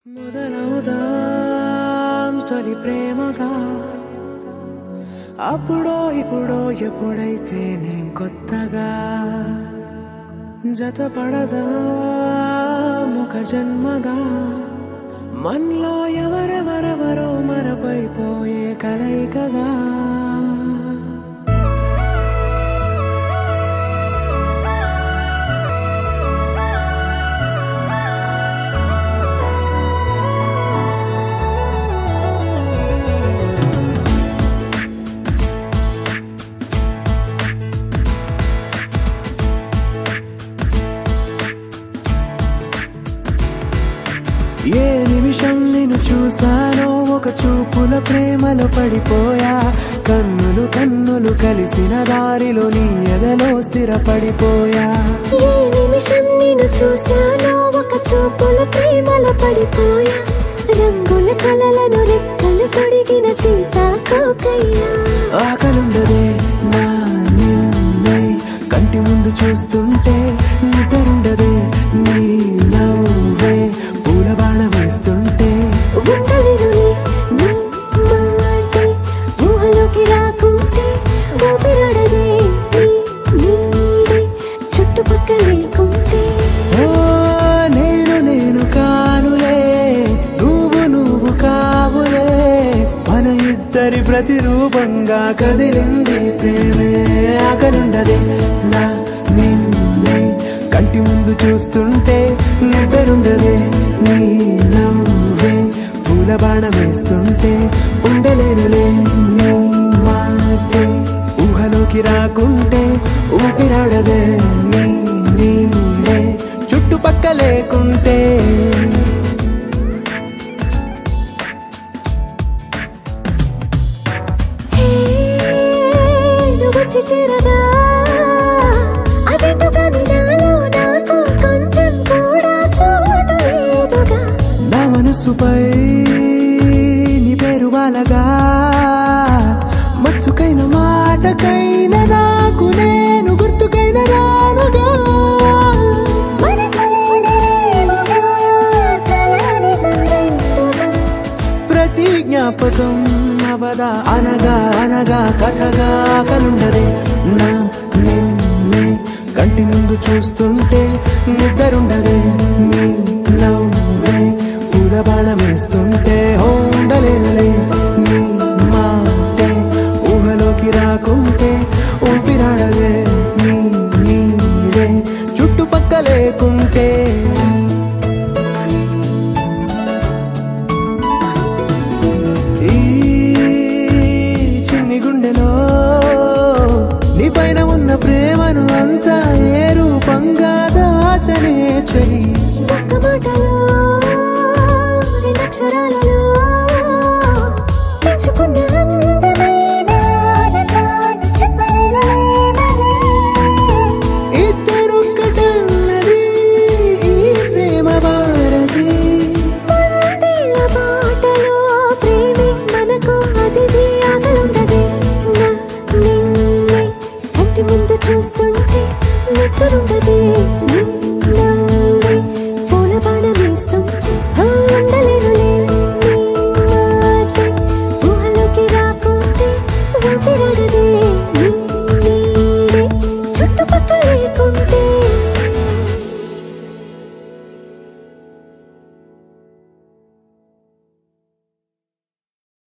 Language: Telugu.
మొదలవుదాం తొలి ప్రేమగా అప్పుడో ఇప్పుడో ఎప్పుడైతే నేను కొత్తగా జతపడదా ఒక జన్మగా మనలో ఎవరెవరెవరో మరపైపోయే కలయికగా ఏ నిమిషం నేను చూసానో ఒక చూపుల ప్రేమలో పడిపోయా కన్నులు కన్నులు కలిసిన దారిలో నీ ఎదలో స్థిరపడిపోయా ఏ నిమిషం నేను చూశానో ఒక చూపుల ప్రేమల పడిపోయా రంగుల కలలను రెక్కలు తొడిగిన సీతాకోకయ్యా ఆకలుండదే నా నిన్నే కంటి ముందు చూస్తుంటే నిద్రుండదే నీ నవ్వే పూల బాణ వేస్తుంటే ఉండలేనులే నీ మాటే ఊహలోకి రాకుంటే ఊపిరాడదే నీ నీడే చుట్టుపక్కల లేకుంటే ఓ నేను నేను కానులే నువ్వు నువ్వు కావులే మన ఇద్దరి ప్రతిరూపంగా కదిలింది ప్రేమే ఆకలుండదే నా నిన్నే కంటి ముందు చూస్తుంటే నిద్రుండదే నీ నవ్వే పూల బాణం వేస్తుంటే ఉండలేనులే నీ మాటే ఊహలోకి రాకుంటే ఊపిరాడదే నీ నీడే చుట్టుపక్క లేకుంటే హే, నువ్వు వచ్చి చేరగా అదేంటో కానీ నాలో నాకు కొంచెం కూడా చోటు లేదుగా నా మనస్సుపై నీ పేరు వాలగా మచ్చుకైన మాటకైన నాకు నేను గుర్తుకైన రానుగా మనకులేనేమోగా కలని సంగంటుగా ప్రతి జ్ఞాపకం అవదా అనగా అనగా కథగా కలుండదే నా నిన్నే కంటి ముందు చూస్తుంటే నిద్రుండదే